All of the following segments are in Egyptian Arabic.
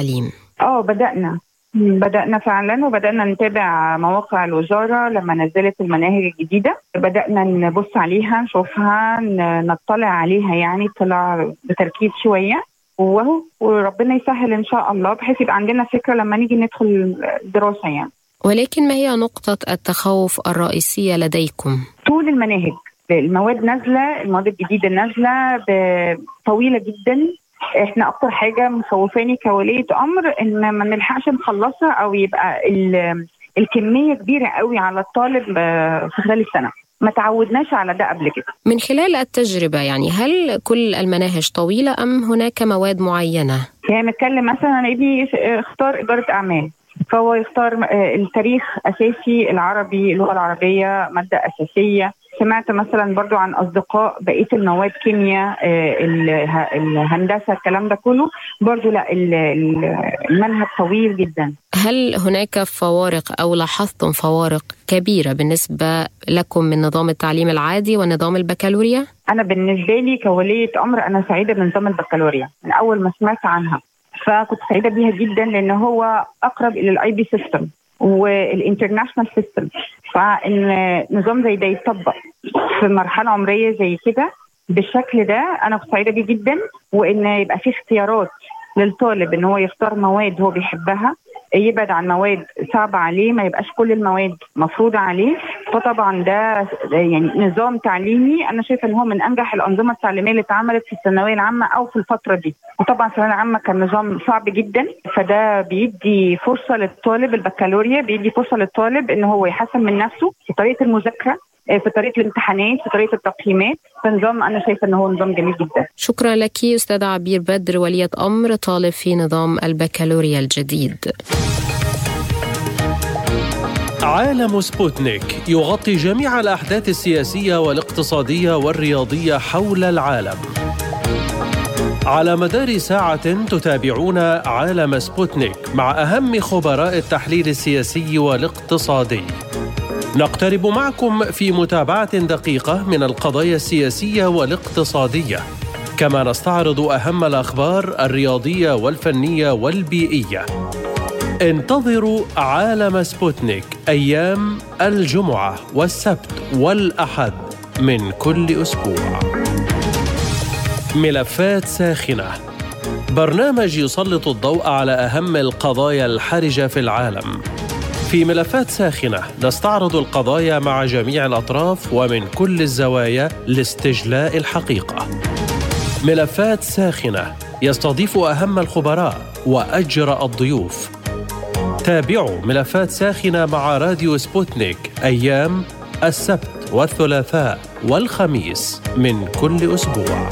التعليم اه بدأنا بدأنا فعلا وبدأنا نتابع مواقع الوزارة لما نزلت المناهج الجديدة بدأنا نبص عليها نشوفها نطلع عليها يعني طلع بتركيز شوية وهو وربنا يسهل إن شاء الله بحيث يبقى عندنا فكرة لما نيجي ندخل الدراسة يعني ولكن ما هي نقطة التخوف الرئيسية لديكم؟ طول المناهج المواد نازلة المواد الجديدة نازلة طويلة جدا احنا اكتر حاجه مخوفاني كوليه امر ان ما نلحقش نخلصها او يبقى الكميه كبيره قوي على الطالب في خلال السنه ما تعودناش على ده قبل كده من خلال التجربة يعني هل كل المناهج طويلة أم هناك مواد معينة؟ يعني نتكلم مثلا ابني اختار إدارة أعمال فهو يختار التاريخ أساسي العربي اللغة العربية مادة أساسية سمعت مثلا برضو عن اصدقاء بقيه المواد كيمياء الهندسه الكلام ده كله برضو لا المنهج طويل جدا هل هناك فوارق او لاحظتم فوارق كبيره بالنسبه لكم من نظام التعليم العادي ونظام البكالوريا؟ انا بالنسبه لي كوليه امر انا سعيده بنظام البكالوريا من اول ما سمعت عنها فكنت سعيده بيها جدا لان هو اقرب الى الاي بي سيستم والانترناشونال سيستم فان نظام زي ده يتطبق في مرحله عمريه زي كده بالشكل ده انا كنت سعيده بيه جدا وان يبقى في اختيارات للطالب ان هو يختار مواد هو بيحبها يبعد عن مواد صعبة عليه ما يبقاش كل المواد مفروضة عليه فطبعا ده يعني نظام تعليمي أنا شايفة إن هو من أنجح الأنظمة التعليمية اللي اتعملت في الثانوية العامة أو في الفترة دي وطبعا الثانوية العامة كان نظام صعب جدا فده بيدي فرصة للطالب البكالوريا بيدي فرصة للطالب إن هو يحسن من نفسه في طريقة المذاكرة في طريقه الامتحانات في طريقه التقييمات فنظام انا شايفه ان هو نظام جميل جدا شكرا لك استاذه عبير بدر وليه امر طالب في نظام البكالوريا الجديد عالم سبوتنيك يغطي جميع الاحداث السياسيه والاقتصاديه والرياضيه حول العالم على مدار ساعة تتابعون عالم سبوتنيك مع أهم خبراء التحليل السياسي والاقتصادي. نقترب معكم في متابعة دقيقة من القضايا السياسية والاقتصادية، كما نستعرض أهم الأخبار الرياضية والفنية والبيئية. انتظروا عالم سبوتنيك أيام الجمعة والسبت والأحد من كل أسبوع. ملفات ساخنة برنامج يسلط الضوء على أهم القضايا الحرجة في العالم. في ملفات ساخنة نستعرض القضايا مع جميع الأطراف ومن كل الزوايا لاستجلاء الحقيقة. ملفات ساخنة يستضيف أهم الخبراء وأجرأ الضيوف. تابعوا ملفات ساخنة مع راديو سبوتنيك أيام السبت والثلاثاء والخميس من كل أسبوع.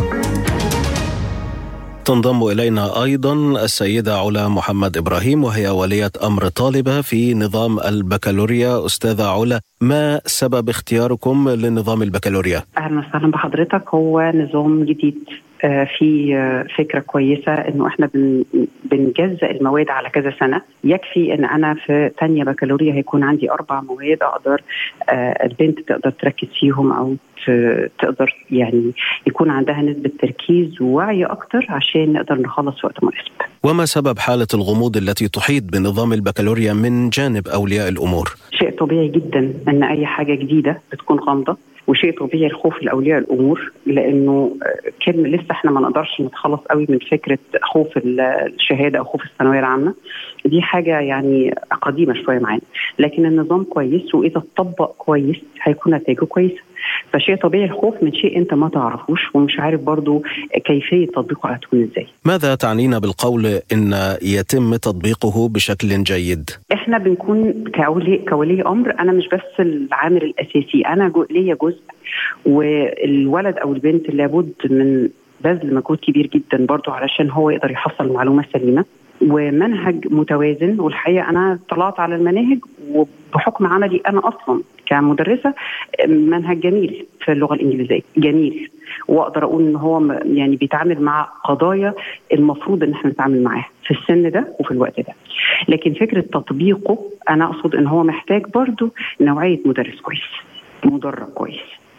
تنضم الينا ايضا السيده علا محمد ابراهيم وهي وليه امر طالبه في نظام البكالوريا استاذه علا ما سبب اختياركم لنظام البكالوريا؟ اهلا وسهلا بحضرتك هو نظام جديد في فكره كويسه انه احنا بنجزأ المواد على كذا سنه يكفي ان انا في ثانيه بكالوريا هيكون عندي اربع مواد اقدر البنت تقدر تركز فيهم او تقدر يعني يكون عندها نسبه تركيز ووعي اكتر عشان نقدر نخلص في وقت مناسب. وما سبب حاله الغموض التي تحيط بنظام البكالوريا من جانب اولياء الامور؟ شيء طبيعي جدا ان اي حاجه جديده بتكون غامضه وشيء طبيعي الخوف لاولياء الامور لانه كلمه لسه احنا ما نقدرش نتخلص قوي من فكره خوف الشهاده او خوف الثانويه العامه دي حاجه يعني قديمه شويه معانا لكن النظام كويس واذا اتطبق كويس هيكون نتائجه كويسه فشيء طبيعي الخوف من شيء انت ما تعرفوش ومش عارف برضو كيفيه تطبيقه هتكون ازاي ماذا تعنينا بالقول ان يتم تطبيقه بشكل جيد احنا بنكون كولي كولي امر انا مش بس العامل الاساسي انا جو ليا جزء والولد او البنت لابد من بذل مجهود كبير جدا برضو علشان هو يقدر يحصل المعلومه السليمه ومنهج متوازن والحقيقه انا طلعت على المناهج وبحكم عملي انا اصلا كمدرسه منهج جميل في اللغه الانجليزيه جميل واقدر اقول ان هو يعني بيتعامل مع قضايا المفروض ان احنا نتعامل معاها في السن ده وفي الوقت ده لكن فكره تطبيقه انا اقصد ان هو محتاج برضو نوعيه مدرس كويس مدرب كويس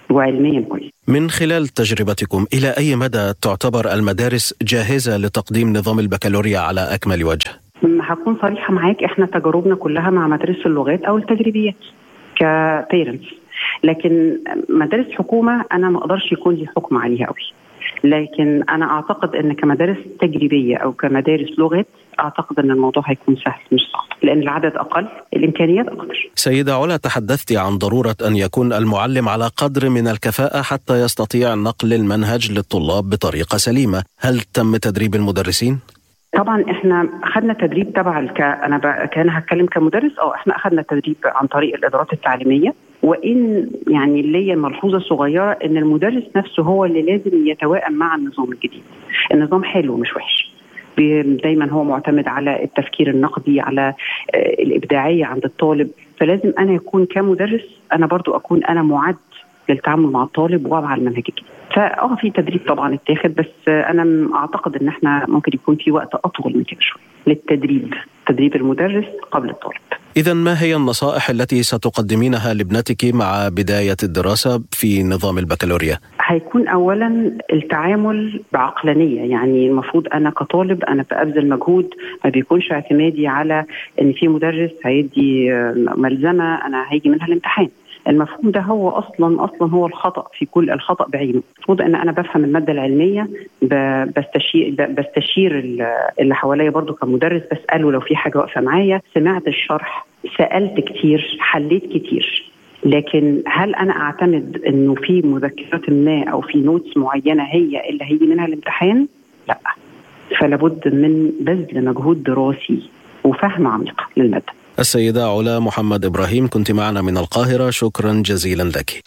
وعلميا كويس من خلال تجربتكم الى اي مدى تعتبر المدارس جاهزه لتقديم نظام البكالوريا على اكمل وجه؟ هكون صريحه معاك احنا تجاربنا كلها مع مدارس اللغات او التجريبيات كبيرنتس لكن مدارس حكومه انا ما اقدرش يكون لي حكم عليها قوي لكن انا اعتقد ان كمدارس تجريبيه او كمدارس لغات اعتقد ان الموضوع هيكون سهل مش صعب لان العدد اقل الامكانيات اكثر سيده علا تحدثت عن ضروره ان يكون المعلم على قدر من الكفاءه حتى يستطيع نقل المنهج للطلاب بطريقه سليمه هل تم تدريب المدرسين طبعا احنا اخذنا تدريب تبع الك... انا ب... كان هتكلم كمدرس اه احنا اخذنا تدريب عن طريق الادارات التعليميه وان يعني ليا ملحوظه صغيره ان المدرس نفسه هو اللي لازم يتوائم مع النظام الجديد النظام حلو مش وحش دايما هو معتمد على التفكير النقدي على الابداعيه عند الطالب فلازم انا يكون كمدرس انا برضو اكون انا معد للتعامل مع الطالب ومع المنهج الجديد فاه في تدريب طبعا اتاخد بس انا اعتقد ان احنا ممكن يكون في وقت اطول من كده شويه للتدريب تدريب المدرس قبل الطالب إذا ما هي النصائح التي ستقدمينها لابنتك مع بداية الدراسة في نظام البكالوريا؟ هيكون أولا التعامل بعقلانية يعني المفروض أنا كطالب أنا بأبذل مجهود ما بيكونش اعتمادي على إن في مدرس هيدي ملزمة أنا هيجي منها الامتحان المفهوم ده هو اصلا اصلا هو الخطا في كل الخطا بعينه المفروض ان انا بفهم الماده العلميه بستشير بستشير اللي حواليا برضو كمدرس بساله لو في حاجه واقفه معايا سمعت الشرح سالت كتير حليت كتير لكن هل انا اعتمد انه في مذكرات ما او في نوتس معينه هي اللي هيجي منها الامتحان؟ لا فلابد من بذل مجهود دراسي وفهم عميق للماده السيدة علا محمد إبراهيم كنت معنا من القاهرة شكرا جزيلا لك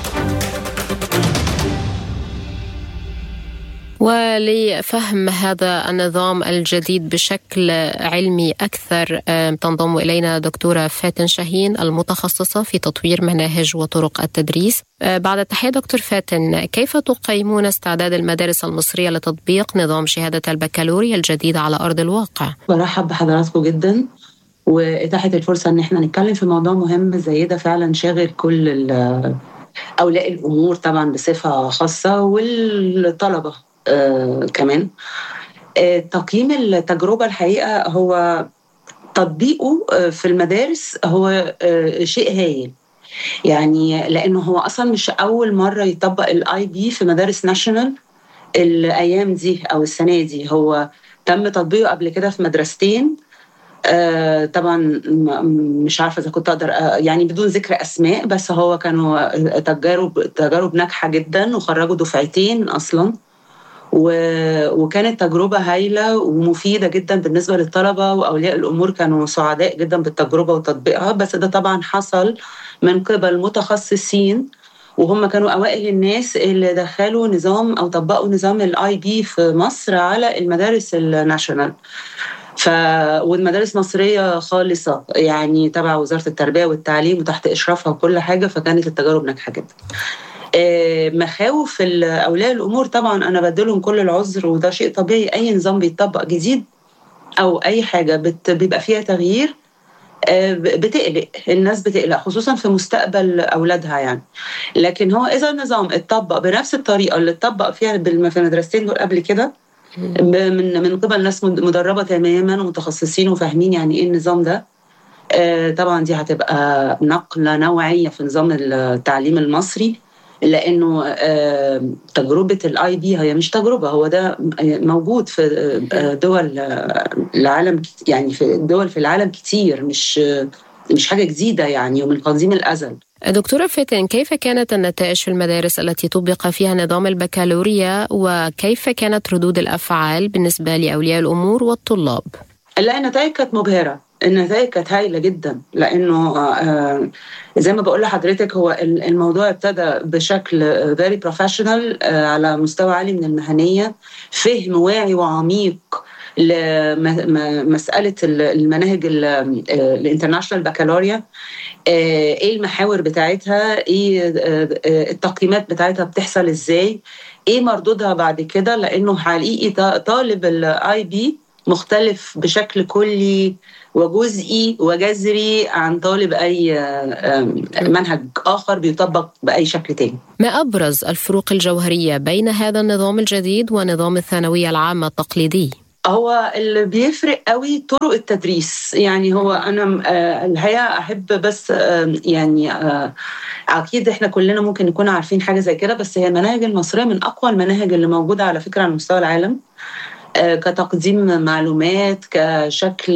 ولفهم هذا النظام الجديد بشكل علمي أكثر تنضم إلينا دكتورة فاتن شاهين المتخصصة في تطوير مناهج وطرق التدريس بعد التحية دكتور فاتن كيف تقيمون استعداد المدارس المصرية لتطبيق نظام شهادة البكالوريا الجديد على أرض الواقع؟ برحب بحضراتكم جدا واتاحه الفرصه ان احنا نتكلم في موضوع مهم زي ده فعلا شاغل كل اولياء الامور طبعا بصفه خاصه والطلبه آه كمان آه تقييم التجربه الحقيقه هو تطبيقه في المدارس هو آه شيء هايل يعني لانه هو اصلا مش اول مره يطبق الاي بي في مدارس ناشونال الايام دي او السنه دي هو تم تطبيقه قبل كده في مدرستين آه طبعا مش عارفه اذا كنت اقدر آه يعني بدون ذكر اسماء بس هو كانوا تجارب تجارب ناجحه جدا وخرجوا دفعتين اصلا وكانت تجربه هايله ومفيده جدا بالنسبه للطلبه واولياء الامور كانوا سعداء جدا بالتجربه وتطبيقها بس ده طبعا حصل من قبل متخصصين وهم كانوا اوائل الناس اللي دخلوا نظام او طبقوا نظام الاي بي في مصر على المدارس الناشونال ف والمدارس مصريه خالصه يعني تبع وزاره التربيه والتعليم وتحت اشرافها وكل حاجه فكانت التجارب ناجحه جدا. مخاوف اولياء الامور طبعا انا بديلهم كل العذر وده شيء طبيعي اي نظام بيتطبق جديد او اي حاجه بت بيبقى فيها تغيير بتقلق الناس بتقلق خصوصا في مستقبل اولادها يعني لكن هو اذا النظام اتطبق بنفس الطريقه اللي اتطبق فيها في المدرستين دول قبل كده من من قبل ناس مدربه تماما ومتخصصين وفاهمين يعني ايه النظام ده طبعا دي هتبقى نقله نوعيه في نظام التعليم المصري لانه تجربه الاي بي هي مش تجربه هو ده موجود في دول العالم يعني في دول في العالم كتير مش مش حاجه جديده يعني ومن قديم الازل دكتورة فاتن كيف كانت النتائج في المدارس التي طبق فيها نظام البكالوريا وكيف كانت ردود الأفعال بالنسبة لأولياء الأمور والطلاب؟ لا النتائج كانت مبهرة النتائج كانت هايلة جدا لأنه زي ما بقول لحضرتك هو الموضوع ابتدى بشكل very professional على مستوى عالي من المهنية فهم واعي وعميق لمسألة المناهج الانترناشونال بكالوريا ايه المحاور بتاعتها ايه التقييمات بتاعتها بتحصل ازاي ايه مردودها بعد كده لانه حقيقي طالب الاي بي مختلف بشكل كلي وجزئي وجذري عن طالب أي منهج آخر بيطبق بأي شكل تاني ما أبرز الفروق الجوهرية بين هذا النظام الجديد ونظام الثانوية العامة التقليدي؟ هو اللي بيفرق قوي طرق التدريس يعني هو انا الحقيقه احب بس يعني اكيد احنا كلنا ممكن نكون عارفين حاجه زي كده بس هي المناهج المصريه من اقوى المناهج اللي موجوده على فكره على مستوى العالم كتقديم معلومات كشكل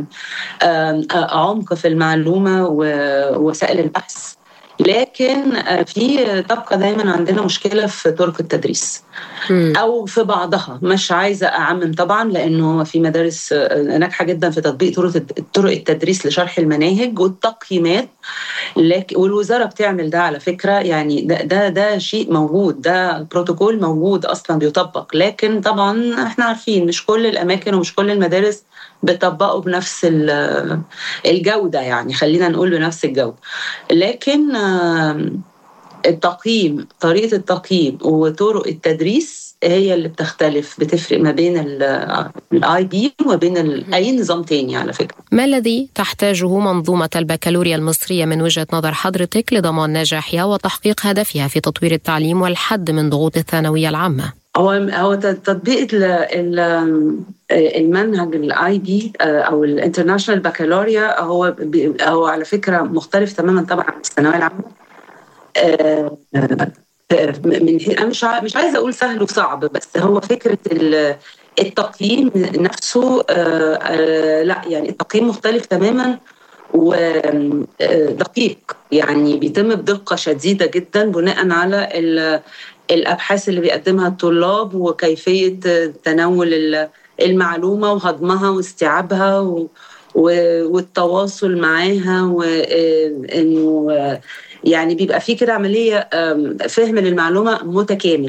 عمق في المعلومه ووسائل البحث لكن في تبقى دايما عندنا مشكله في طرق التدريس او في بعضها مش عايزه اعمم طبعا لانه في مدارس ناجحه جدا في تطبيق طرق طرق التدريس لشرح المناهج والتقييمات لكن والوزاره بتعمل ده على فكره يعني ده ده, ده شيء موجود ده بروتوكول موجود اصلا بيطبق لكن طبعا احنا عارفين مش كل الاماكن ومش كل المدارس بيطبقوا بنفس الجوده يعني خلينا نقول بنفس الجوده لكن التقييم طريقه التقييم وطرق التدريس هي اللي بتختلف بتفرق ما بين الاي بي وما بين اي نظام تاني على فكره ما الذي تحتاجه منظومه البكالوريا المصريه من وجهه نظر حضرتك لضمان نجاحها وتحقيق هدفها في تطوير التعليم والحد من ضغوط الثانويه العامه هو هو تطبيق المنهج الاي بي او الانترناشونال بكالوريا هو هو على فكره مختلف تماما طبعا عن الثانويه العامه من انا مش مش عايزه اقول سهل وصعب بس هو فكره التقييم نفسه لا يعني التقييم مختلف تماما ودقيق يعني بيتم بدقه شديده جدا بناء على الابحاث اللي بيقدمها الطلاب وكيفيه تناول المعلومه وهضمها واستيعابها و والتواصل معاها وانه يعني بيبقى في كده عمليه فهم للمعلومه متكامل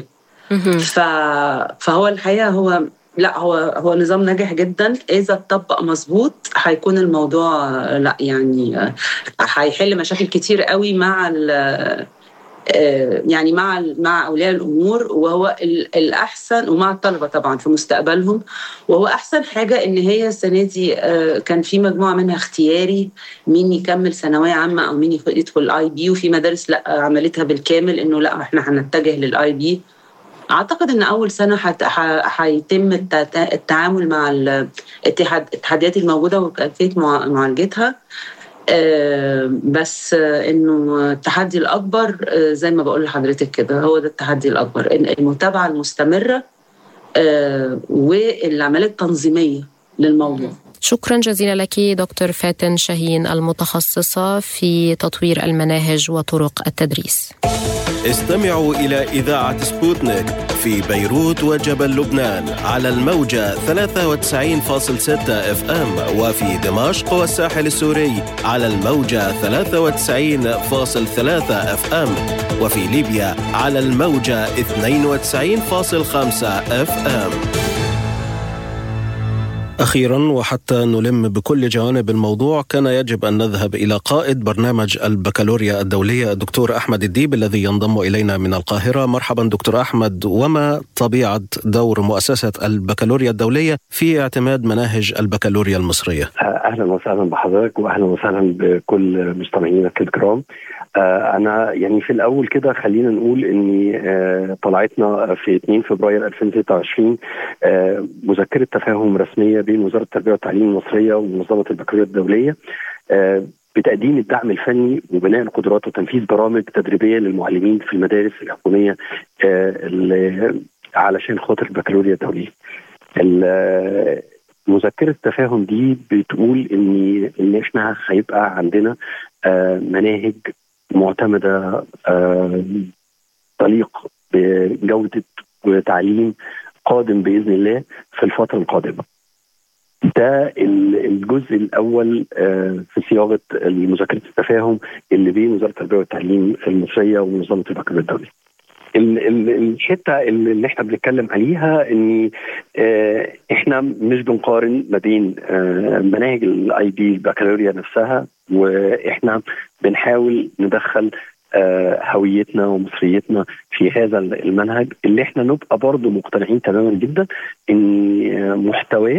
فهو الحقيقه هو لا هو هو نظام ناجح جدا اذا اتطبق مظبوط هيكون الموضوع لا يعني هيحل مشاكل كتير قوي مع يعني مع مع اولياء الامور وهو الاحسن ومع الطلبه طبعا في مستقبلهم وهو احسن حاجه ان هي السنه دي كان في مجموعه منها اختياري مين يكمل ثانويه عامه او مين يدخل الاي بي وفي مدارس لا عملتها بالكامل انه لا احنا هنتجه للاي بي اعتقد ان اول سنه هيتم التعامل مع التحديات الموجوده وكيفيه معالجتها آه بس آه انه التحدي الاكبر آه زي ما بقول لحضرتك كده هو ده التحدي الاكبر المتابعه المستمره والعمليه التنظيميه للموضوع شكرا جزيلا لك دكتور فاتن شاهين المتخصصه في تطوير المناهج وطرق التدريس استمعوا إلى إذاعة سبوتنيك في بيروت وجبل لبنان على الموجة 93.6 اف ام وفي دمشق والساحل السوري على الموجة 93.3 اف ام وفي ليبيا على الموجة 92.5 اف ام أخيرا وحتى نلم بكل جوانب الموضوع كان يجب أن نذهب إلى قائد برنامج البكالوريا الدولية الدكتور أحمد الديب الذي ينضم إلينا من القاهرة مرحبا دكتور أحمد وما طبيعة دور مؤسسة البكالوريا الدولية في اعتماد مناهج البكالوريا المصرية أهلا وسهلا بحضرتك وأهلا وسهلا بكل مستمعينك الكرام انا يعني في الاول كده خلينا نقول ان طلعتنا في 2 فبراير 2023 مذكره تفاهم رسميه بين وزاره التربيه والتعليم المصريه ومنظمه البكالوريا الدوليه بتقديم الدعم الفني وبناء القدرات وتنفيذ برامج تدريبيه للمعلمين في المدارس الحكوميه علشان خاطر البكالوريا الدوليه. مذكره التفاهم دي بتقول ان ان احنا هيبقى عندنا مناهج معتمده تليق بجوده وتعليم قادم باذن الله في الفتره القادمه. ده الجزء الاول في صياغه مذكره التفاهم اللي بين وزاره التربيه والتعليم المصريه ومنظمه البكالوريا الدولي. الحته اللي احنا بنتكلم عليها ان احنا مش بنقارن ما بين مناهج الاي بي البكالوريا نفسها واحنا بنحاول ندخل هويتنا ومصريتنا في هذا المنهج اللي احنا نبقى برضه مقتنعين تماما جدا ان محتواه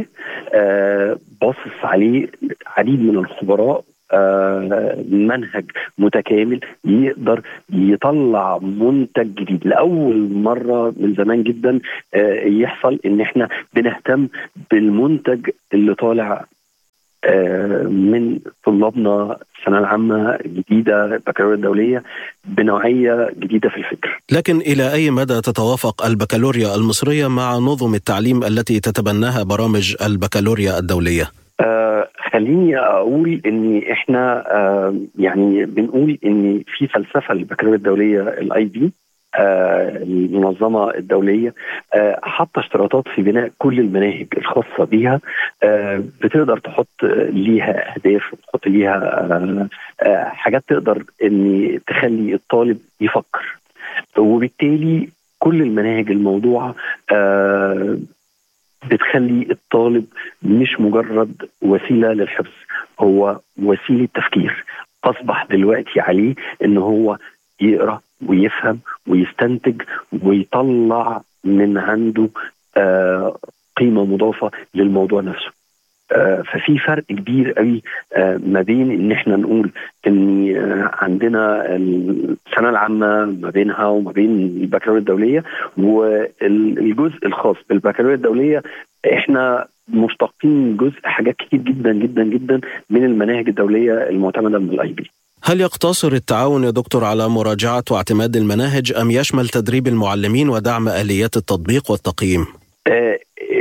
باصص عليه عديد من الخبراء آه منهج متكامل يقدر يطلع منتج جديد لاول مره من زمان جدا آه يحصل ان احنا بنهتم بالمنتج اللي طالع آه من طلابنا الثانويه العامه الجديده البكالوريا الدوليه بنوعيه جديده في الفكر. لكن الى اي مدى تتوافق البكالوريا المصريه مع نظم التعليم التي تتبناها برامج البكالوريا الدوليه؟ آه خليني اقول ان احنا آه يعني بنقول ان في فلسفه للبكالوريا الدوليه الاي بي آه المنظمه الدوليه آه حاطه اشتراطات في بناء كل المناهج الخاصه بيها آه بتقدر تحط ليها اهداف وتحط ليها آه آه حاجات تقدر ان تخلي الطالب يفكر وبالتالي كل المناهج الموضوعه آه بتخلي الطالب مش مجرد وسيله للحفظ هو وسيله تفكير اصبح دلوقتي عليه ان هو يقرا ويفهم ويستنتج ويطلع من عنده آه قيمه مضافه للموضوع نفسه آه ففي فرق كبير قوي آه ما بين ان احنا نقول ان عندنا الثانويه العامه ما بينها وما بين البكالوريا الدوليه والجزء الخاص بالبكالوريا الدوليه احنا مشتقين جزء حاجات كتير جدا جدا جدا من المناهج الدوليه المعتمده من الاي بي هل يقتصر التعاون يا دكتور على مراجعه واعتماد المناهج ام يشمل تدريب المعلمين ودعم اليات التطبيق والتقييم؟ آه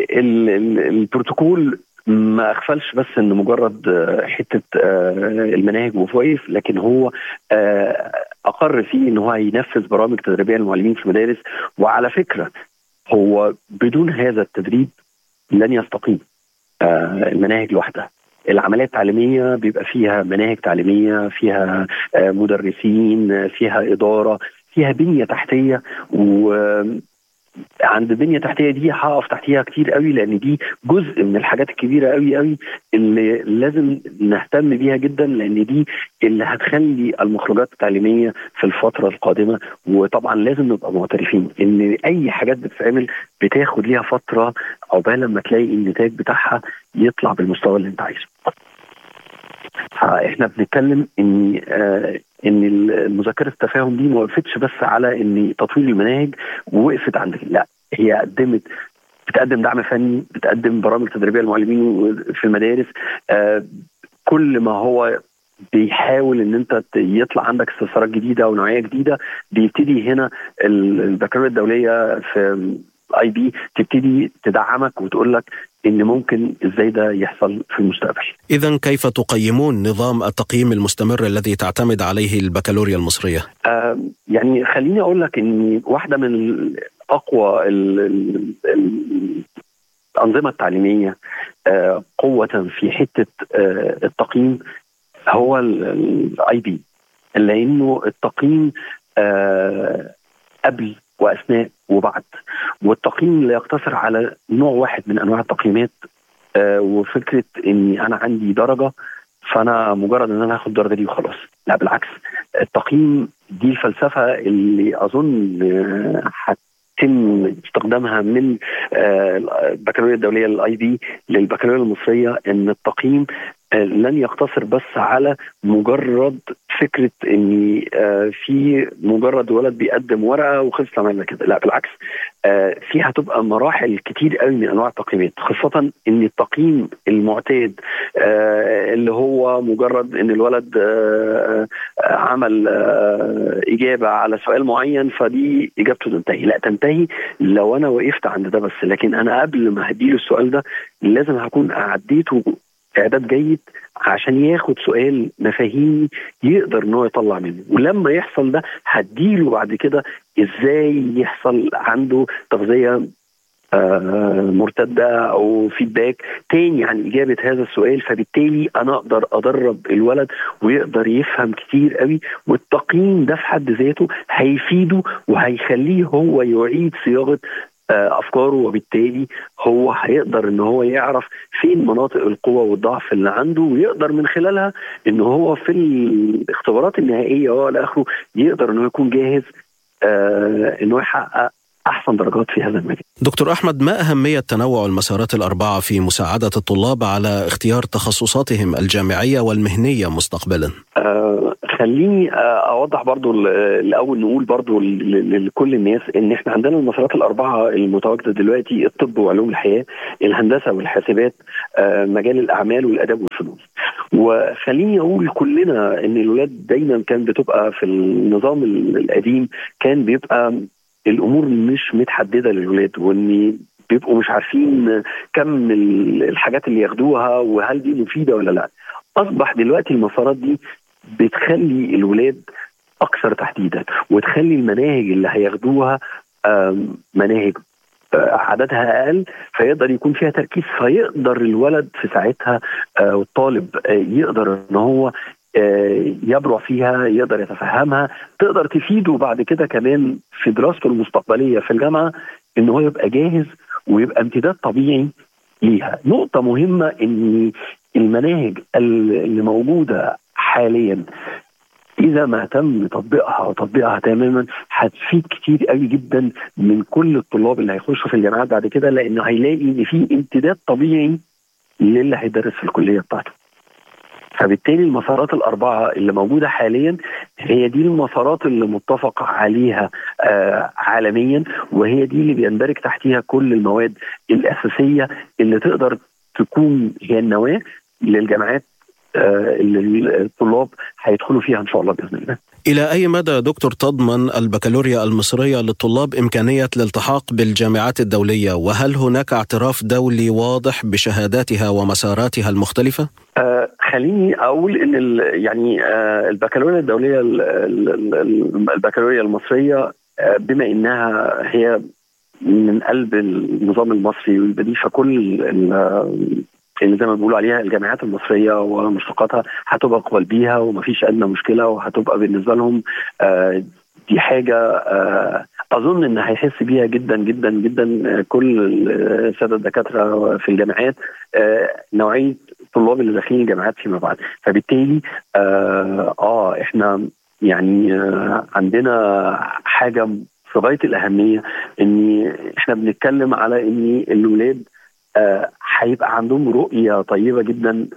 البروتوكول ما اغفلش بس ان مجرد حته المناهج وظائف لكن هو اقر فيه ان هو هينفذ برامج تدريبيه للمعلمين في المدارس وعلى فكره هو بدون هذا التدريب لن يستقيم المناهج لوحدها العمليه التعليميه بيبقى فيها مناهج تعليميه فيها مدرسين فيها اداره فيها بنيه تحتيه و عند البنيه التحتيه دي هقف تحتيها كتير قوي لان دي جزء من الحاجات الكبيره قوي قوي اللي لازم نهتم بيها جدا لان دي اللي هتخلي المخرجات التعليميه في الفتره القادمه وطبعا لازم نبقى معترفين ان اي حاجات بتتعمل بتاخد ليها فتره عقبال لما تلاقي النتاج بتاعها يطلع بالمستوى اللي انت عايزه. احنا بنتكلم ان آه ان المذكره التفاهم دي ما وقفتش بس على ان تطوير المناهج ووقفت عند لا هي قدمت بتقدم دعم فني بتقدم برامج تدريبيه للمعلمين في المدارس آه كل ما هو بيحاول ان انت يطلع عندك استفسارات جديده ونوعيه جديده بيبتدي هنا البكالوريا الدوليه في اي بي تبتدي تدعمك وتقول لك ان ممكن ازاي ده يحصل في المستقبل. اذا كيف تقيمون نظام التقييم المستمر الذي تعتمد عليه البكالوريا المصريه؟ آه يعني خليني اقول لك ان واحده من اقوى ال ال ال الانظمه التعليميه آه قوه في حته آه التقييم هو الاي بي لانه التقييم آه قبل واثناء وبعد والتقييم لا يقتصر على نوع واحد من انواع التقييمات آه وفكره اني انا عندي درجه فانا مجرد ان انا هاخد الدرجه دي وخلاص لا بالعكس التقييم دي الفلسفه اللي اظن هتتم استخدامها من البكالوريا الدوليه للاي بي للبكالوريا المصريه ان التقييم لن يقتصر بس على مجرد فكره ان في مجرد ولد بيقدم ورقه وخلص عملنا كده لا بالعكس في هتبقى مراحل كتير قوي من انواع التقييمات خاصه ان التقييم المعتاد اللي هو مجرد ان الولد عمل اجابه على سؤال معين فدي اجابته تنتهي لا تنتهي لو انا وقفت عند ده بس لكن انا قبل ما هديله السؤال ده لازم هكون عديته اعداد جيد عشان ياخد سؤال مفاهيمي يقدر ان هو يطلع منه ولما يحصل ده هديله بعد كده ازاي يحصل عنده تغذيه آه مرتده او فيدباك تاني عن اجابه هذا السؤال فبالتالي انا اقدر ادرب الولد ويقدر يفهم كتير قوي والتقييم ده في حد ذاته هيفيده وهيخليه هو يعيد صياغه افكاره وبالتالي هو هيقدر ان هو يعرف فين مناطق القوه والضعف اللي عنده ويقدر من خلالها ان هو في الاختبارات النهائيه والى اخره يقدر ان هو يكون جاهز آه انه يحقق احسن درجات في هذا المجال. دكتور احمد ما اهميه تنوع المسارات الاربعه في مساعده الطلاب على اختيار تخصصاتهم الجامعيه والمهنيه مستقبلا؟ آه خليني آه اوضح برضو الاول نقول برضو لكل الناس ان احنا عندنا المسارات الاربعه المتواجده دلوقتي الطب وعلوم الحياه، الهندسه والحاسبات، آه مجال الاعمال والاداب والفنون. وخليني اقول كلنا ان الولاد دايما كان بتبقى في النظام القديم كان بيبقى الامور مش متحدده للولاد وان بيبقوا مش عارفين كم الحاجات اللي ياخدوها وهل دي مفيده ولا لا اصبح دلوقتي المسارات دي بتخلي الولاد اكثر تحديدا وتخلي المناهج اللي هياخدوها مناهج عددها اقل فيقدر يكون فيها تركيز فيقدر الولد في ساعتها والطالب يقدر ان هو يبرع فيها يقدر يتفهمها تقدر تفيده بعد كده كمان في دراسته المستقبليه في الجامعه ان هو يبقى جاهز ويبقى امتداد طبيعي ليها نقطه مهمه ان المناهج اللي موجوده حاليا اذا ما تم تطبيقها وتطبيقها تماما هتفيد كتير قوي جدا من كل الطلاب اللي هيخشوا في الجامعات بعد كده لانه هيلاقي ان في امتداد طبيعي للي هيدرس في الكليه بتاعته فبالتالي المسارات الأربعة اللي موجودة حاليا هي دي المسارات اللي متفق عليها آه عالميا وهي دي اللي بيندرج تحتيها كل المواد الأساسية اللي تقدر تكون هي النواة للجامعات آه اللي الطلاب هيدخلوا فيها ان شاء الله باذن الله. الى اي مدى دكتور تضمن البكالوريا المصريه للطلاب امكانيه الالتحاق بالجامعات الدوليه وهل هناك اعتراف دولي واضح بشهاداتها ومساراتها المختلفه؟ آه خليني اقول ان يعني آه البكالوريا الدوليه البكالوريا المصريه آه بما انها هي من قلب النظام المصري والبديل فكل اللي زي ما بيقولوا عليها الجامعات المصريه ومشتقاتها هتبقى قبل بيها ومفيش ادنى مشكله وهتبقى بالنسبه لهم آه دي حاجه آه اظن ان هيحس بيها جدا جدا جدا كل الساده الدكاتره في الجامعات آه نوعيه الطلاب اللي داخلين الجامعات فيما بعد فبالتالي اه, آه احنا يعني آه عندنا حاجه في غايه الاهميه ان احنا بنتكلم على ان الولاد هيبقى آه عندهم رؤيه طيبه جدا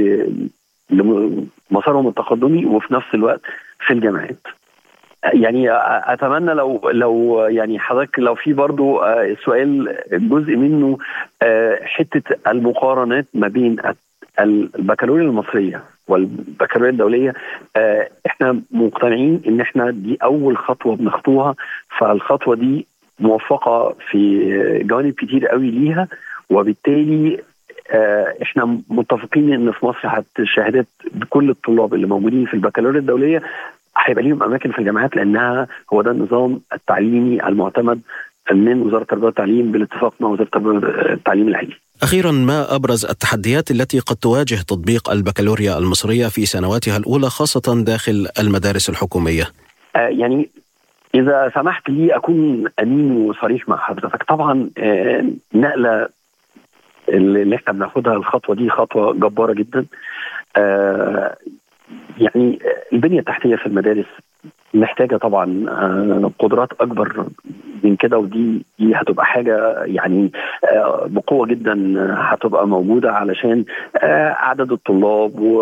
لمسارهم التقدمي وفي نفس الوقت في الجامعات. يعني اتمنى لو لو يعني حضرتك لو في برضو سؤال جزء منه حته المقارنات ما بين البكالوريا المصريه والبكالوريا الدوليه احنا مقتنعين ان احنا دي اول خطوه بنخطوها فالخطوه دي موفقه في جوانب كتير قوي ليها وبالتالي احنا متفقين ان في مصر الشهادات بكل الطلاب اللي موجودين في البكالوريا الدوليه هيبقى ليهم اماكن في الجامعات لانها هو ده النظام التعليمي المعتمد من وزاره التربيه والتعليم بالاتفاق مع وزاره التعليم العالي. اخيرا ما ابرز التحديات التي قد تواجه تطبيق البكالوريا المصريه في سنواتها الاولى خاصه داخل المدارس الحكوميه؟ آه يعني اذا سمحت لي اكون امين وصريح مع حضرتك طبعا آه نقله اللي احنا بناخدها الخطوه دي خطوه جباره جدا آه يعني البنيه التحتيه في المدارس محتاجه طبعا آه قدرات اكبر من كده ودي دي هتبقى حاجه يعني آه بقوه جدا هتبقى موجوده علشان آه عدد الطلاب و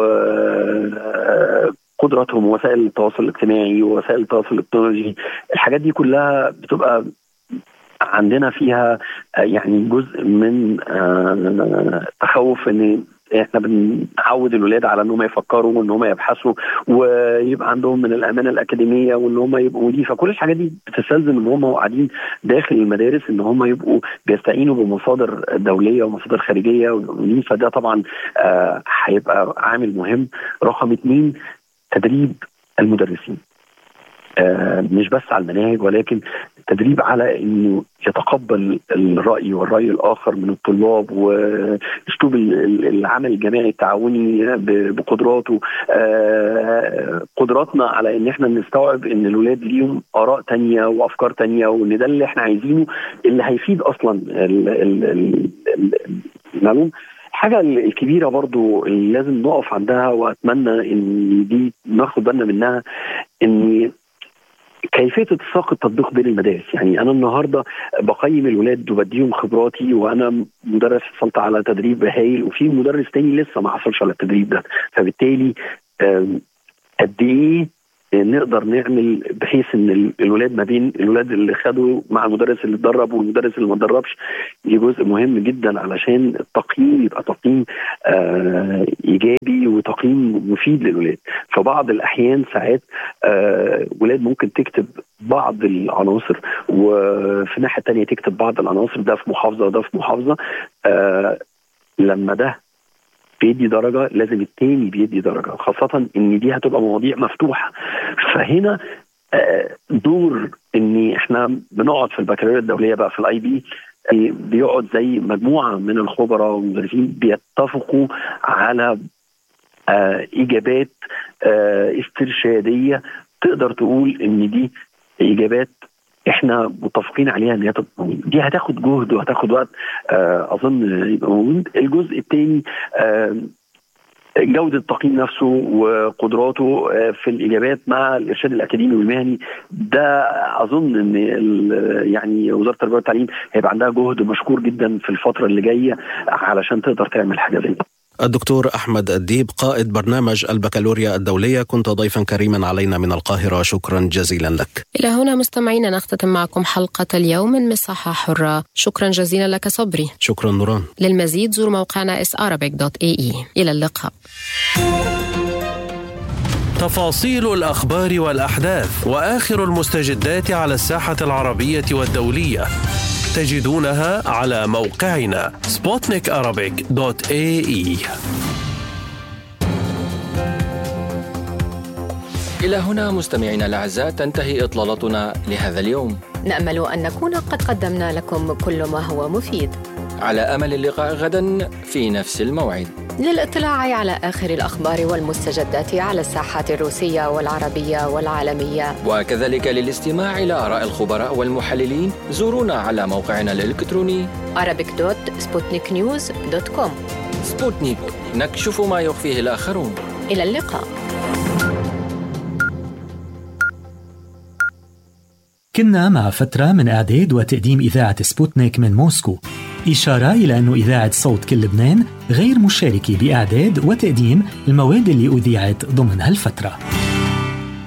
قدراتهم وسائل التواصل الاجتماعي ووسائل التواصل التكنولوجي الحاجات دي كلها بتبقى عندنا فيها يعني جزء من تخوف ان احنا بنعود الولاد على ان هم يفكروا وان هم يبحثوا ويبقى عندهم من الامانه الاكاديميه وان هم يبقوا دي فكل الحاجات دي بتستلزم ان هم قاعدين داخل المدارس ان هم يبقوا بيستعينوا بمصادر دوليه ومصادر خارجيه ودي فده طبعا هيبقى عامل مهم رقم اثنين تدريب المدرسين مش بس على المناهج ولكن التدريب على انه يتقبل الراي والراي الاخر من الطلاب واسلوب العمل الجماعي التعاوني بقدراته قدراتنا على ان احنا نستوعب ان الاولاد ليهم اراء تانية وافكار تانية وان ده اللي احنا عايزينه اللي هيفيد اصلا المعلوم الحاجة الكبيرة برضو اللي لازم نقف عندها وأتمنى إن دي ناخد بالنا منها إن كيفيه اتساق التطبيق بين المدارس يعني انا النهارده بقيم الولاد وبديهم خبراتي وانا مدرس حصلت على تدريب هايل وفي مدرس تاني لسه ما حصلش على التدريب ده فبالتالي قد ايه نقدر نعمل بحيث ان الولاد ما بين الولاد اللي خدوا مع المدرس اللي اتدرب والمدرس اللي ما اتدربش دي جزء مهم جدا علشان التقييم يبقى تقييم آه ايجابي وتقييم مفيد للولاد فبعض الاحيان ساعات آه ولاد ممكن تكتب بعض العناصر وفي الناحيه الثانيه تكتب بعض العناصر ده في محافظه وده في محافظه آه لما ده بيدي درجه لازم التاني بيدي درجه خاصه ان دي هتبقى مواضيع مفتوحه فهنا دور ان احنا بنقعد في البكالوريا الدوليه بقى في الاي بي بيقعد زي مجموعه من الخبراء والمدرسين بيتفقوا على اجابات استرشاديه تقدر تقول ان دي اجابات احنا متفقين عليها ان هي تبقى دي هتاخد جهد وهتاخد وقت آه اظن يبقى موجود الجزء الثاني آه جودة التقييم نفسه وقدراته في الإجابات مع الإرشاد الأكاديمي والمهني ده أظن إن يعني وزارة التربية والتعليم هيبقى عندها جهد مشكور جدا في الفترة اللي جاية علشان تقدر تعمل حاجة زي دي. الدكتور أحمد الديب قائد برنامج البكالوريا الدولية كنت ضيفا كريما علينا من القاهرة شكرا جزيلا لك إلى هنا مستمعينا نختتم معكم حلقة اليوم من مساحة حرة شكرا جزيلا لك صبري شكرا نوران للمزيد زور موقعنا sarabic.ae إلى اللقاء تفاصيل الأخبار والأحداث وآخر المستجدات على الساحة العربية والدولية تجدونها على موقعنا sputnikarabic.ae إلى هنا مستمعينا الأعزاء تنتهي إطلالتنا لهذا اليوم نأمل أن نكون قد قدمنا لكم كل ما هو مفيد على أمل اللقاء غدا في نفس الموعد للاطلاع على آخر الأخبار والمستجدات على الساحات الروسية والعربية والعالمية وكذلك للاستماع إلى آراء الخبراء والمحللين زورونا على موقعنا الإلكتروني arabic.sputniknews.com سبوتنيك نكشف ما يخفيه الآخرون إلى اللقاء كنا مع فترة من إعداد وتقديم إذاعة سبوتنيك من موسكو إشارة إلى أن إذاعة صوت كل لبنان غير مشاركة بإعداد وتقديم المواد اللي أذيعت ضمن هالفترة